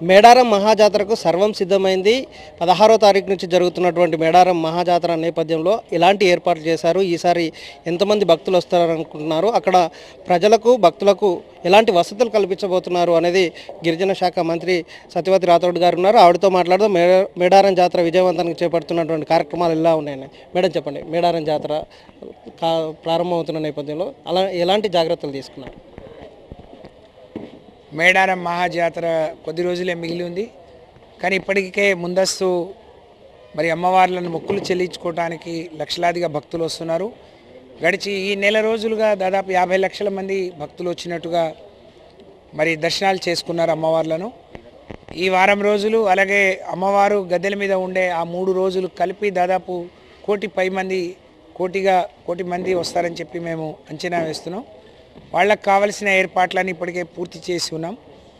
మేడారం మహాజాతరకు సర్వం సిద్ధమైంది పదహారో తారీఖు నుంచి జరుగుతున్నటువంటి మేడారం మహాజాతర నేపథ్యంలో ఎలాంటి ఏర్పాట్లు చేశారు ఈసారి ఎంతమంది భక్తులు వస్తారనుకుంటున్నారు అక్కడ ప్రజలకు భక్తులకు ఎలాంటి వసతులు కల్పించబోతున్నారు అనేది గిరిజన శాఖ మంత్రి సత్యవతి రాథోడ్ గారు ఉన్నారు ఆవిడతో మాట్లాడుతూ మే మేడారం జాతర విజయవంతానికి చేపడుతున్నటువంటి కార్యక్రమాలు ఎలా ఉన్నాయని మేడం చెప్పండి మేడారం జాతర కా ప్రారంభమవుతున్న నేపథ్యంలో అలా ఎలాంటి జాగ్రత్తలు తీసుకున్నారు మేడారం మహాజాతర కొద్ది రోజులే మిగిలి ఉంది కానీ ఇప్పటికే ముందస్తు మరి అమ్మవార్లను మొక్కులు చెల్లించుకోవడానికి లక్షలాదిగా భక్తులు వస్తున్నారు గడిచి ఈ నెల రోజులుగా దాదాపు యాభై లక్షల మంది భక్తులు వచ్చినట్టుగా మరి దర్శనాలు చేసుకున్నారు అమ్మవార్లను ఈ వారం రోజులు అలాగే అమ్మవారు గద్దెల మీద ఉండే ఆ మూడు రోజులు కలిపి దాదాపు కోటి పై మంది కోటిగా కోటి మంది వస్తారని చెప్పి మేము అంచనా వేస్తున్నాం వాళ్ళకు కావలసిన ఏర్పాట్లన్నీ ఇప్పటికే పూర్తి చేసి ఉన్నాం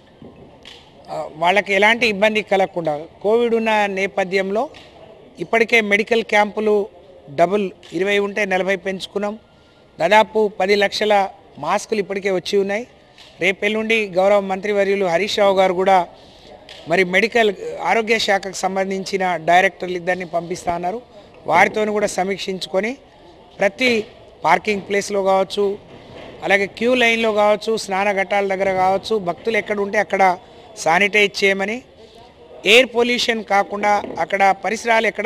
ఆ, వాళ్ళకి ఎలాంటి ఇబ్బంది కలగకుండా కోవిడ్ ఉన్న నేపథ్యంలో ఇప్పటికే మెడికల్ క్యాంపులు డబుల్ ఇరవై ఉంటే నలభై పెంచుకున్నాం దాదాపు పది లక్షల మాస్కులు ఇప్పటికే వచ్చి ఉన్నాయి రేపెల్లుండి గౌరవ మంత్రివర్యులు హరీష్ రావు గారు కూడా మరి మెడికల్ ఆరోగ్య శాఖకు సంబంధించిన డైరెక్టర్లు ఇద్దరిని పంపిస్తా అన్నారు వారితో కూడా సమీక్షించుకొని ప్రతి పార్కింగ్ ప్లేస్లో కావచ్చు అలాగే క్యూ లైన్లో కావచ్చు స్నాన ఘట్టాల దగ్గర కావచ్చు భక్తులు ఎక్కడ ఉంటే అక్కడ శానిటైజ్ చేయమని ఎయిర్ పొల్యూషన్ కాకుండా అక్కడ పరిసరాలు ఎక్కడ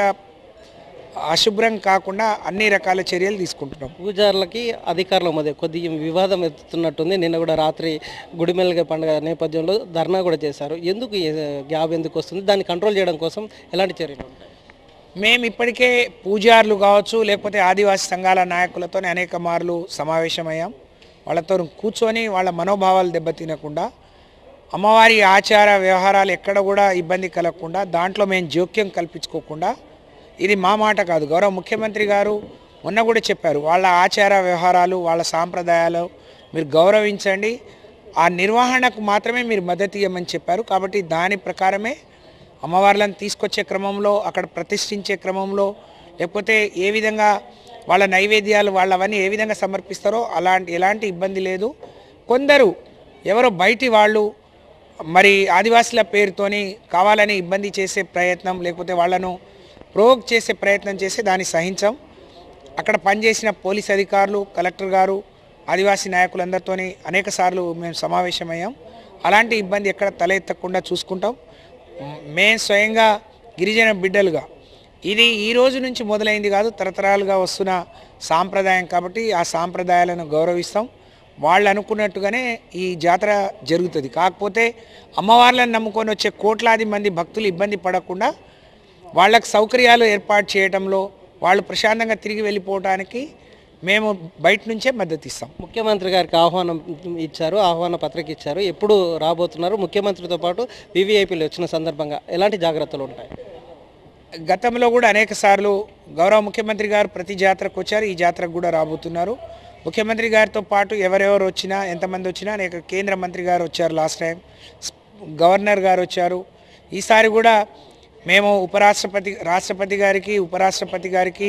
అశుభ్రం కాకుండా అన్ని రకాల చర్యలు తీసుకుంటున్నాం పూజారులకి అధికారుల మధ్య కొద్దిగా వివాదం ఎత్తుతున్నట్టుంది నిన్న కూడా రాత్రి గుడిమెల్లగ పండుగ నేపథ్యంలో ధర్నా కూడా చేశారు ఎందుకు ఈ గ్యాప్ ఎందుకు వస్తుంది దాన్ని కంట్రోల్ చేయడం కోసం ఎలాంటి చర్యలు ఉంటాయి మేము ఇప్పటికే పూజారులు కావచ్చు లేకపోతే ఆదివాసీ సంఘాల నాయకులతో అనేక మార్లు సమావేశమయ్యాం వాళ్ళతో కూర్చొని వాళ్ళ మనోభావాలు దెబ్బతినకుండా అమ్మవారి ఆచార వ్యవహారాలు ఎక్కడ కూడా ఇబ్బంది కలగకుండా దాంట్లో మేము జోక్యం కల్పించుకోకుండా ఇది మా మాట కాదు గౌరవ ముఖ్యమంత్రి గారు మొన్న కూడా చెప్పారు వాళ్ళ ఆచార వ్యవహారాలు వాళ్ళ సాంప్రదాయాలు మీరు గౌరవించండి ఆ నిర్వహణకు మాత్రమే మీరు మద్దతు ఇవ్వమని చెప్పారు కాబట్టి దాని ప్రకారమే అమ్మవార్లను తీసుకొచ్చే క్రమంలో అక్కడ ప్రతిష్ఠించే క్రమంలో లేకపోతే ఏ విధంగా వాళ్ళ నైవేద్యాలు వాళ్ళవన్నీ ఏ విధంగా సమర్పిస్తారో అలాంటి ఎలాంటి ఇబ్బంది లేదు కొందరు ఎవరో బయటి వాళ్ళు మరి ఆదివాసుల పేరుతోని కావాలని ఇబ్బంది చేసే ప్రయత్నం లేకపోతే వాళ్ళను ప్రోక్ చేసే ప్రయత్నం చేసి దాన్ని సహించాం అక్కడ పనిచేసిన పోలీస్ అధికారులు కలెక్టర్ గారు ఆదివాసీ నాయకులందరితోని అనేక సార్లు మేము సమావేశమయ్యాం అలాంటి ఇబ్బంది ఎక్కడ తలెత్తకుండా చూసుకుంటాం మేము స్వయంగా గిరిజన బిడ్డలుగా ఇది ఈ రోజు నుంచి మొదలైంది కాదు తరతరాలుగా వస్తున్న సాంప్రదాయం కాబట్టి ఆ సాంప్రదాయాలను గౌరవిస్తాం వాళ్ళు అనుకున్నట్టుగానే ఈ జాతర జరుగుతుంది కాకపోతే అమ్మవార్లను నమ్ముకొని వచ్చే కోట్లాది మంది భక్తులు ఇబ్బంది పడకుండా వాళ్ళకు సౌకర్యాలు ఏర్పాటు చేయడంలో వాళ్ళు ప్రశాంతంగా తిరిగి వెళ్ళిపోవడానికి మేము బయట నుంచే మద్దతు ఇస్తాం ముఖ్యమంత్రి గారికి ఆహ్వానం ఇచ్చారు ఆహ్వాన పత్రిక ఇచ్చారు ఎప్పుడు రాబోతున్నారు ముఖ్యమంత్రితో పాటు వివిఐపీలు వచ్చిన సందర్భంగా ఎలాంటి జాగ్రత్తలు ఉంటాయి గతంలో కూడా అనేక సార్లు గౌరవ ముఖ్యమంత్రి గారు ప్రతి జాతరకు వచ్చారు ఈ జాతరకు కూడా రాబోతున్నారు ముఖ్యమంత్రి గారితో పాటు ఎవరెవరు వచ్చినా ఎంతమంది వచ్చినా అనేక కేంద్ర మంత్రి గారు వచ్చారు లాస్ట్ టైం గవర్నర్ గారు వచ్చారు ఈసారి కూడా మేము ఉపరాష్ట్రపతి రాష్ట్రపతి గారికి ఉపరాష్ట్రపతి గారికి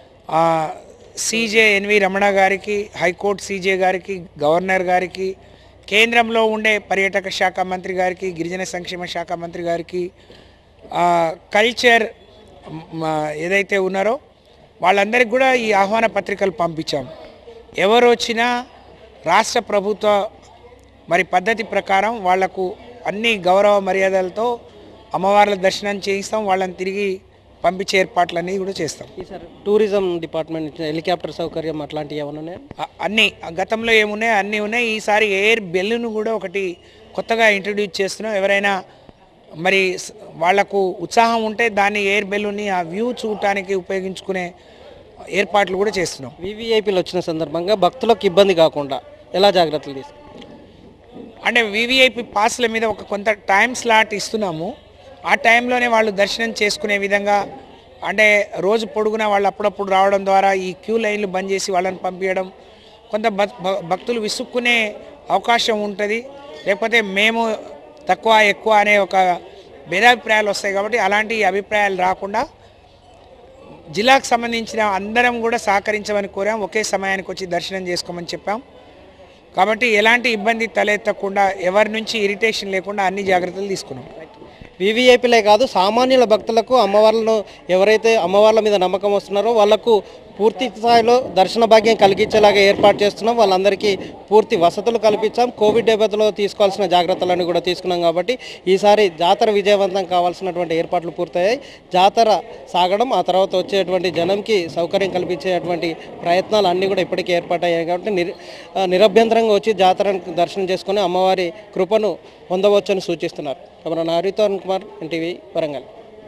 సీజే ఎన్వి రమణ గారికి హైకోర్టు సీజే గారికి గవర్నర్ గారికి కేంద్రంలో ఉండే పర్యాటక శాఖ మంత్రి గారికి గిరిజన సంక్షేమ శాఖ మంత్రి గారికి ఆ, కల్చర్ మ, ఏదైతే ఉన్నారో వాళ్ళందరికీ కూడా ఈ ఆహ్వాన పత్రికలు పంపించాం ఎవరు వచ్చినా రాష్ట్ర ప్రభుత్వ మరి పద్ధతి ప్రకారం వాళ్లకు అన్ని గౌరవ మర్యాదలతో అమ్మవార్ల దర్శనం చేయిస్తాం వాళ్ళని తిరిగి పంపించే ఏర్పాట్లన్నీ కూడా చేస్తాం ఈసారి టూరిజం డిపార్ట్మెంట్ ఇచ్చిన హెలికాప్టర్ సౌకర్యం అట్లాంటివి ఏమైనా ఉన్నాయా అ- అన్ని గతంలో ఏమున్నాయి అన్నీ ఉన్నాయి ఈసారి ఎయిర్ బెల్లును కూడా ఒకటి కొత్తగా ఇంట్రడ్యూస్ చేస్తున్నాం ఎవరైనా మరి స- వాళ్లకు ఉత్సాహం ఉంటే దాన్ని ఎయిర్ బెలూన్ని ఆ వ్యూ చూడటానికి ఉపయోగించుకునే ఏర్పాట్లు కూడా చేస్తున్నాం వివిఐపీలు వచ్చిన సందర్భంగా భక్తులకు ఇబ్బంది కాకుండా ఎలా జాగ్రత్తలు తీసుకు అంటే వివిఐపి పాస్ల మీద ఒక కొంత టైం స్లాట్ ఇస్తున్నాము ఆ టైంలోనే వాళ్ళు దర్శనం చేసుకునే విధంగా అంటే రోజు పొడుగునా వాళ్ళు అప్పుడప్పుడు రావడం ద్వారా ఈ క్యూ లైన్లు బంద్ చేసి వాళ్ళని పంపించడం కొంత భక్- భ- భక్తులు విసుక్కునే అవకాశం ఉంటుంది లేకపోతే మేము తక్కువ ఎక్కువ అనే ఒక భేదాభిప్రాయాలు వస్తాయి కాబట్టి అలాంటి అభిప్రాయాలు రాకుండా జిల్లాకు సంబంధించిన అందరం కూడా సహకరించమని కోరాం ఒకే సమయానికి వచ్చి దర్శనం చేసుకోమని చెప్పాం కాబట్టి ఎలాంటి ఇబ్బంది తలెత్తకుండా ఎవరి నుంచి ఇరిటేషన్ లేకుండా అన్ని జాగ్రత్తలు తీసుకున్నాం వివిఐపీలే కాదు సామాన్యుల భక్తులకు అమ్మవార్లను ఎవరైతే అమ్మవార్ల మీద నమ్మకం వస్తున్నారో వాళ్లకు పూర్తి స్థాయిలో దర్శన భాగ్యం కలిగించేలాగా ఏర్పాటు చేస్తున్నాం వాళ్ళందరికీ పూర్తి వసతులు కల్పించాం కోవిడ్ డెబ్బతిలో తీసుకోవాల్సిన జాగ్రత్తలను కూడా తీసుకున్నాం కాబట్టి ఈసారి జాతర విజయవంతం కావాల్సినటువంటి ఏర్పాట్లు పూర్తయ్యాయి జాతర సాగడం ఆ తర్వాత వచ్చేటువంటి జనంకి సౌకర్యం కల్పించేటువంటి ప్రయత్నాలు అన్నీ కూడా ఇప్పటికే ఏర్పాటయ్యాయి కాబట్టి నిర్ ఆ, నిరభ్యంతరంగా వచ్చి జాతరను దర్శనం చేసుకొని అమ్మవారి కృపను పొందవచ్చని సూచిస్తున్నారు కెమెరా నారితో అరుణ్ కుమార్ ఎన్టీవీ వరంగల్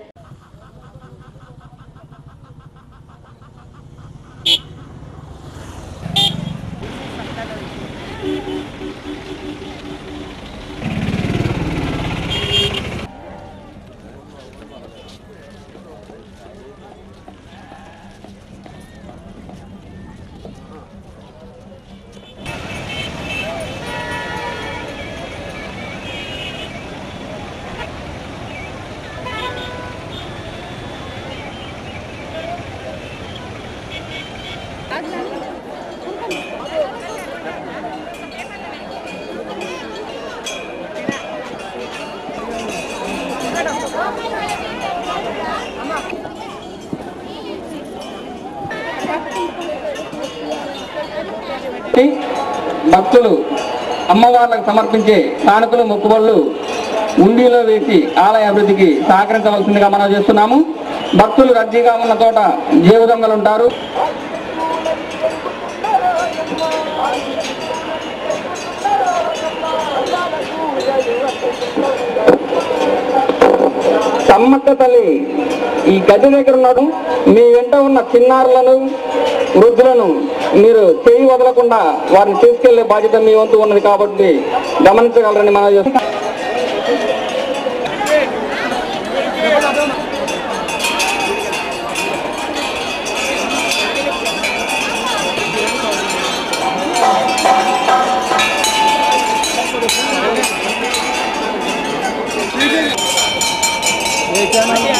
భక్తులు అమ్మవార్లకు సమర్పించే కానుకలు మొక్కుబళ్ళు ఉండిలో వేసి ఆలయ అభివృద్ధికి సహకరించవలసిందిగా మనం చేస్తున్నాము భక్తులు రద్దీగా ఉన్న చోట జేబు దొంగలు ఉంటారు సమ్మక్క తల్లి ఈ గది దగ్గర ఉన్నాడు మీ వెంట ఉన్న చిన్నారులను వృద్ధులను మీరు చేయి వదలకుండా వారిని తీసుకెళ్లే బాధ్యత మీ వంతు ఉన్నది కాబట్టి గమనించగలరని మనం చేస్తున్నాం ఏ ఛానల్